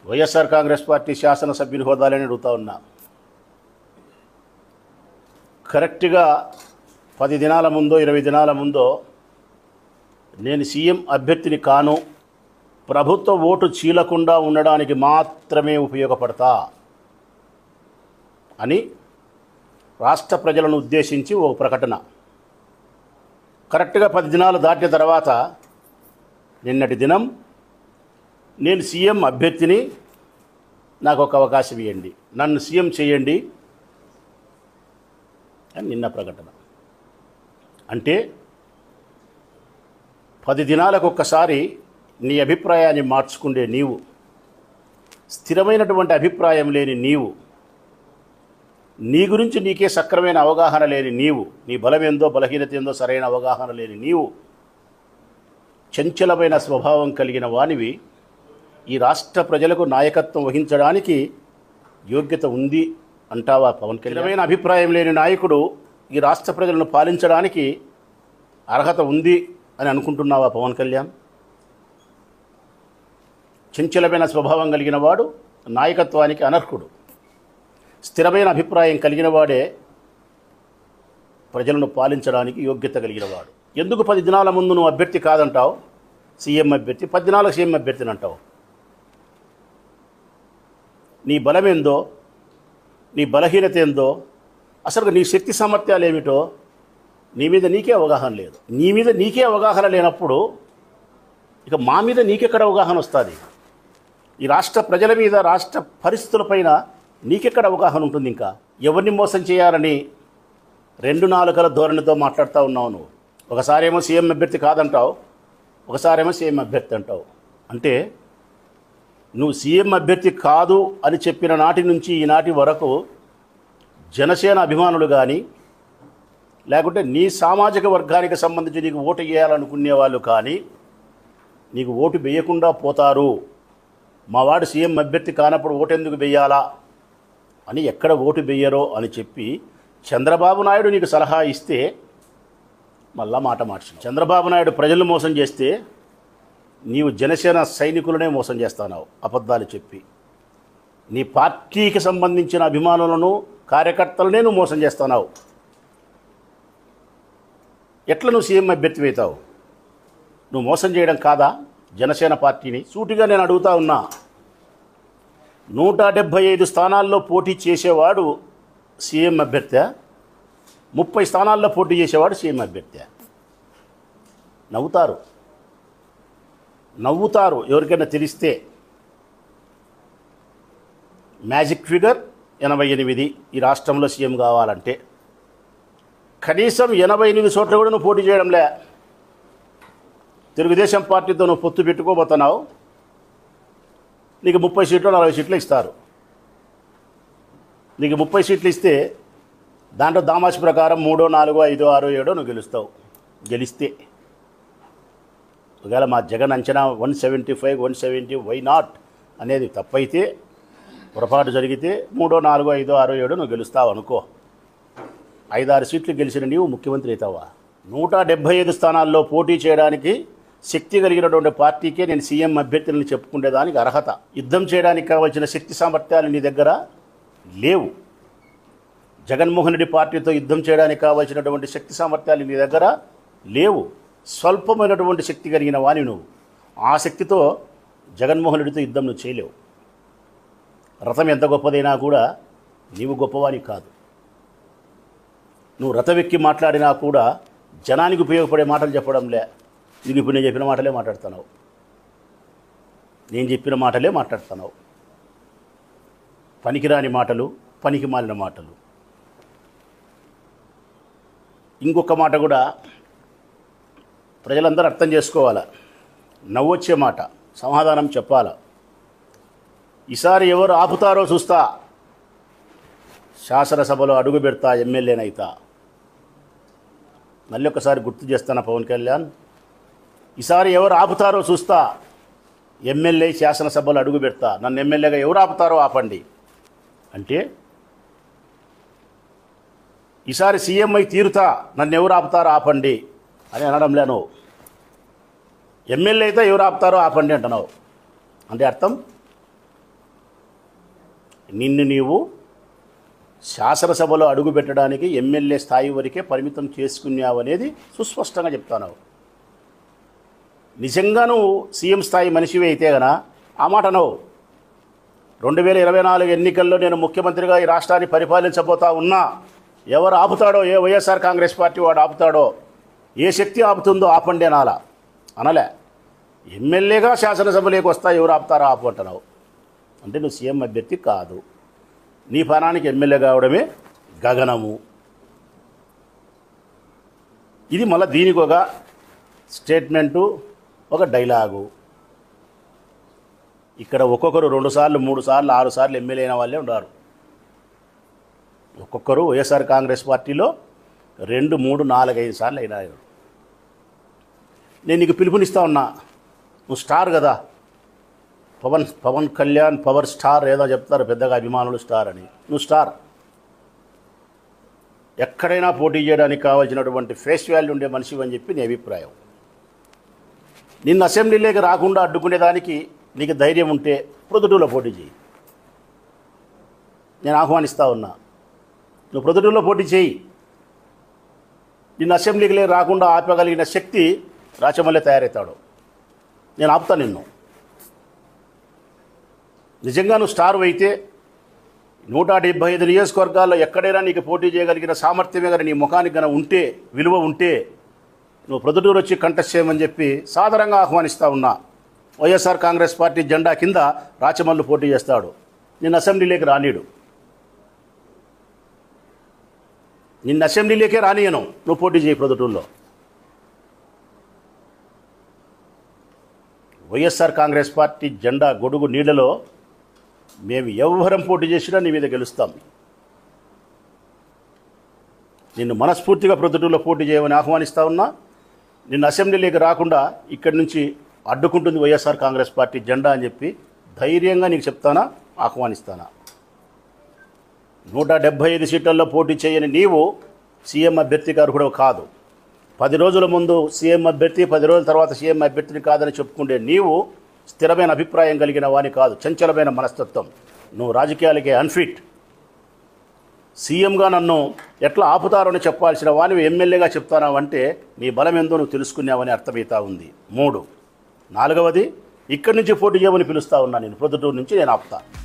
YSR Congress party శాసనసభ్యుని హోదాలని అడుగుతా ఉన్నా కరెక్ట్గా పది దినాల ముందో ఇరవై దినాల ముందో నేను సీఎం అభ్యర్థిని కాను ప్రభుత్వ ఓటు చీలకుండా ఉండడానికి మాత్రమే ఉపయోగపడతా అని రాష్ట్ర ప్రజలను ఉద్దేశించి ఒక ప్రకటన కరెక్ట్గా పది దినాలు దాటిన తర్వాత నిన్నటి దినం నేను సీఎం అభ్యర్థిని నాకు ఒక అవకాశం ఇవ్వండి నన్ను సీఎం చేయండి అని నిన్న ప్రకటన అంటే పది దినాలకు ఒక్కసారి నీ అభిప్రాయాన్ని మార్చుకుండే నీవు స్థిరమైనటువంటి అభిప్రాయం లేని నీవు నీ గురించి నీకే సక్రమైన అవగాహన లేని నీవు నీ బలమేందో బలహీనత ఏందో సరైన అవగాహన లేని నీవు చంచలమైన స్వభావం కలిగిన వానివి ఈ రాష్ట్ర ప్రజలకు నాయకత్వం వహించడానికి యోగ్యత ఉంది అంటావా పవన్ కళ్యాణ్ స్థిరమైన అభిప్రాయం లేని నాయకుడు ఈ రాష్ట్ర ప్రజలను పాలించడానికి అర్హత ఉంది అని అనుకుంటున్నావా పవన్ కళ్యాణ్ చంచలమైన స్వభావం కలిగిన వాడు నాయకత్వానికి అనర్హుడు స్థిరమైన అభిప్రాయం కలిగిన వాడే ప్రజలను పాలించడానికి యోగ్యత కలిగిన వాడు ఎందుకు పది దినాల ముందు నువ్వు అభ్యర్థి కాదంటావు సీఎం అభ్యర్థి పది దినాలకు సీఎం అభ్యర్థిని అంటావు నీ బలమేందో నీ బలహీనత ఏందో అసలు నీ శక్తి సామర్థ్యాలు ఏమిటో నీ మీద నీకే అవగాహన లేదు నీ మీద నీకే అవగాహన లేనప్పుడు ఇక మా మీద నీకెక్కడ అవగాహన వస్తుంది ఈ రాష్ట్ర ప్రజల మీద రాష్ట్ర పరిస్థితులపైన నీకెక్కడ అవగాహన ఉంటుంది ఇంకా ఎవరిని మోసం చేయాలని రెండు నాలుకల ధోరణితో మాట్లాడుతూ ఉన్నావు నువ్వు ఒకసారేమో సీఎం అభ్యర్థి కాదంటావు ఒకసారేమో సీఎం అభ్యర్థి అంటావు అంటే నువ్వు సీఎం అభ్యర్థి కాదు అని చెప్పిన నాటి నుంచి ఈనాటి వరకు జనసేన అభిమానులు కానీ లేకుంటే నీ సామాజిక వర్గానికి సంబంధించి నీకు ఓటు వేయాలనుకునే వాళ్ళు కానీ నీకు ఓటు వేయకుండా పోతారు మా వాడు సీఎం అభ్యర్థి కానప్పుడు ఓటు ఎందుకు వేయాలా అని ఎక్కడ ఓటు వేయరో అని చెప్పి చంద్రబాబు నాయుడు నీకు సలహా ఇస్తే మళ్ళా మాట మార్చిన చంద్రబాబు నాయుడు ప్రజలను మోసం చేస్తే నీవు జనసేన సైనికులనే మోసం చేస్తున్నావు అబద్ధాలు చెప్పి నీ పార్టీకి సంబంధించిన అభిమానులను కార్యకర్తలనే నువ్వు మోసం చేస్తున్నావు ఎట్లా నువ్వు సీఎం అభ్యర్థి అవుతావు నువ్వు మోసం చేయడం కాదా జనసేన పార్టీని సూటిగా నేను అడుగుతా ఉన్నా నూట డెబ్భై ఐదు స్థానాల్లో పోటీ చేసేవాడు సీఎం అభ్యర్థి ముప్పై స్థానాల్లో పోటీ చేసేవాడు సీఎం అభ్యర్థి నవ్వుతారు నవ్వుతారు ఎవరికైనా తెలిస్తే మ్యాజిక్ ఫిగర్ ఎనభై ఎనిమిది ఈ రాష్ట్రంలో సీఎం కావాలంటే కనీసం ఎనభై ఎనిమిది చోట్ల కూడా నువ్వు పోటీ చేయడంలే తెలుగుదేశం పార్టీతో నువ్వు పొత్తు పెట్టుకోబోతున్నావు నీకు ముప్పై సీట్లు నలభై సీట్లు ఇస్తారు నీకు ముప్పై సీట్లు ఇస్తే దాంట్లో దామాషి ప్రకారం మూడో నాలుగో ఐదో ఆరో ఏడో నువ్వు గెలుస్తావు గెలిస్తే ఒకవేళ మా జగన్ అంచనా one seventy five one seventy why not అనేది తప్పైతే పొరపాటు జరిగితే మూడో నాలుగో ఐదో ఆరో ఏడో నువ్వు గెలుస్తావు అనుకో ఐదారు సీట్లు గెలిచిన నీవు ముఖ్యమంత్రి అవుతావా నూట డెబ్భై ఐదు స్థానాల్లో పోటీ చేయడానికి శక్తి కలిగినటువంటి పార్టీకే నేను సీఎం అభ్యర్థులను చెప్పుకునేదానికి అర్హత యుద్ధం చేయడానికి కావాల్సిన శక్తి సామర్థ్యాలు నీ దగ్గర లేవు జగన్మోహన్ రెడ్డి పార్టీతో యుద్ధం చేయడానికి కావాల్సినటువంటి శక్తి సామర్థ్యాలు నీ దగ్గర లేవు స్వల్పమైనటువంటి శక్తి కలిగిన వాని నువ్వు ఆ శక్తితో జగన్మోహన్ రెడ్డితో యుద్ధం నువ్వు చేయలేవు రథం ఎంత గొప్పదైనా కూడా నీవు గొప్పవాని కాదు నువ్వు రథవెక్కి మాట్లాడినా కూడా జనానికి ఉపయోగపడే మాటలు చెప్పడంలే నీకు ఇప్పుడు నేను చెప్పిన మాటలే మాట్లాడుతున్నావు నేను చెప్పిన మాటలే మాట్లాడుతున్నావు పనికిరాని మాటలు పనికి మాలిన మాటలు ఇంకొక మాట కూడా ప్రజలందరూ అర్థం చేసుకోవాలా నవ్వొచ్చే మాట సమాధానం చెప్పాలా ఈసారి ఎవరు ఆపుతారో చూస్తా శాసనసభలో అడుగు పెడతా ఎమ్మెల్యేనైతా మళ్ళీ ఒకసారి గుర్తు చేస్తాను పవన్ కళ్యాణ్ ఈసారి ఎవరు ఆపుతారో చూస్తా ఎమ్మెల్యే శాసనసభలో అడుగు పెడతా నన్ను ఎమ్మెల్యేగా ఎవరు ఆపుతారో ఆపండి అంటే ఈసారి సీఎం అయి తీరుతా నన్ను ఎవరు ఆపుతారో ఆపండి అని అనడం లేను ఎమ్మెల్యే అయితే ఎవరు ఆపుతారో ఆపండి అంటున్నావు అంటే అర్థం నిన్ను నీవు శాసనసభలో అడుగు పెట్టడానికి ఎమ్మెల్యే స్థాయి వరకే పరిమితం చేసుకున్నావు అనేది సుస్పష్టంగా చెప్తాను నిజంగా నువ్వు సీఎం స్థాయి మనిషివి అయితే గన ఆ మాట అనవు రెండు వేల ఇరవై నాలుగు ఎన్నికల్లో నేను ముఖ్యమంత్రిగా ఈ రాష్ట్రాన్ని పరిపాలించబోతా ఉన్నా ఎవరు ఆపుతాడో ఏ వైఎస్ఆర్ కాంగ్రెస్ పార్టీ వాడు ఆపుతాడో ఏ శక్తి ఆపుతుందో ఆపండి అనాల అనలే ఎమ్మెల్యేగా శాసనసభలోకి వస్తా ఎవరు ఆపుతారో ఆపు అంటున్నావు అంటే నువ్వు సీఎం అభ్యర్థి కాదు నీ పనానికి ఎమ్మెల్యే కావడమే గగనము ఇది మళ్ళీ దీనికి ఒక స్టేట్మెంటు ఒక డైలాగు ఇక్కడ ఒక్కొక్కరు రెండు సార్లు మూడు సార్లు ఆరు సార్లు ఎమ్మెల్యే అయిన వాళ్ళే ఉన్నారు ఒక్కొక్కరు వైఎస్ఆర్ కాంగ్రెస్ పార్టీలో రెండు మూడు నాలుగు ఐదు సార్లు అయినారు నేను నీకు పిలుపునిస్తా ఉన్నా నువ్వు స్టార్ కదా పవన్ పవన్ కళ్యాణ్ పవర్ స్టార్ ఏదో చెప్తారు పెద్దగా అభిమానులు స్టార్ అని నువ్వు స్టార్ ఎక్కడైనా పోటీ చేయడానికి కావాల్సినటువంటి ఫేస్ వాల్యూ ఉండే మనిషి అని చెప్పి నీ అభిప్రాయం నిన్ను అసెంబ్లీలోకి రాకుండా అడ్డుకునేదానికి నీకు ధైర్యం ఉంటే ప్రొద్దుటూరులో పోటీ చేయి నేను ఆహ్వానిస్తా ఉన్నా నువ్వు ప్రొద్దుటూరులో పోటీ చేయి నిన్ను అసెంబ్లీకి లే రాకుండా ఆపగలిగిన శక్తి రాచమల్లె తయారవుతాడు నేను ఆపుతా నిన్ను నిజంగా నువ్వు స్టార్ అయితే నూట డెబ్బై ఐదు నియోజకవర్గాల్లో ఎక్కడైనా నీకు పోటీ చేయగలిగిన సామర్థ్యమే కానీ నీ ముఖానికి గన ఉంటే విలువ ఉంటే నువ్వు ప్రొద్దుటూరు వచ్చి కంటెస్ట్ చేయమని చెప్పి సాదరంగా ఆహ్వానిస్తా ఉన్నా వైఎస్ఆర్ కాంగ్రెస్ పార్టీ జెండా కింద రాచమల్లు పోటీ చేస్తాడు నిన్ను అసెంబ్లీలోకి రానీడు నిన్ను అసెంబ్లీలోకే రానియను నువ్వు పోటీ చేయి ప్రొద్దుటూరులో వైఎస్ఆర్ కాంగ్రెస్ పార్టీ జెండా గొడుగు నీళ్లలో మేము ఎవ్వరం పోటీ చేసినా నీ మీద గెలుస్తాం నిన్ను మనస్ఫూర్తిగా ప్రొద్దుటూరులో పోటీ చేయమని ఆహ్వానిస్తా ఉన్నా నిన్ను అసెంబ్లీలోకి రాకుండా ఇక్కడి నుంచి అడ్డుకుంటుంది వైఎస్ఆర్ కాంగ్రెస్ పార్టీ జెండా అని చెప్పి ధైర్యంగా నీకు చెప్తానా ఆహ్వానిస్తానా నూట డెబ్భై ఐదు సీట్లలో పోటీ చేయని నీవు సీఎం అభ్యర్థిగా అర్హుడు కాదు పది రోజుల ముందు సీఎం అభ్యర్థి పది రోజుల తర్వాత సీఎం అభ్యర్థిని కాదని చెప్పుకుంటే నీవు స్థిరమైన అభిప్రాయం కలిగిన వాని కాదు చంచలమైన మనస్తత్వం నువ్వు రాజకీయాలకే అన్ఫిట్ సీఎంగా నన్ను ఎట్లా ఆపుతారని చెప్పాల్సిన వానివి ఎమ్మెల్యేగా చెప్తానావంటే నీ బలం ఏందో నువ్వు తెలుసుకున్నావని అర్థమవుతా ఉంది మూడు నాలుగవది ఇక్కడి నుంచి పోటీ చేయమని పిలుస్తా ఉన్నా నేను ప్రొద్దుటూరు నుంచి నేను ఆపుతా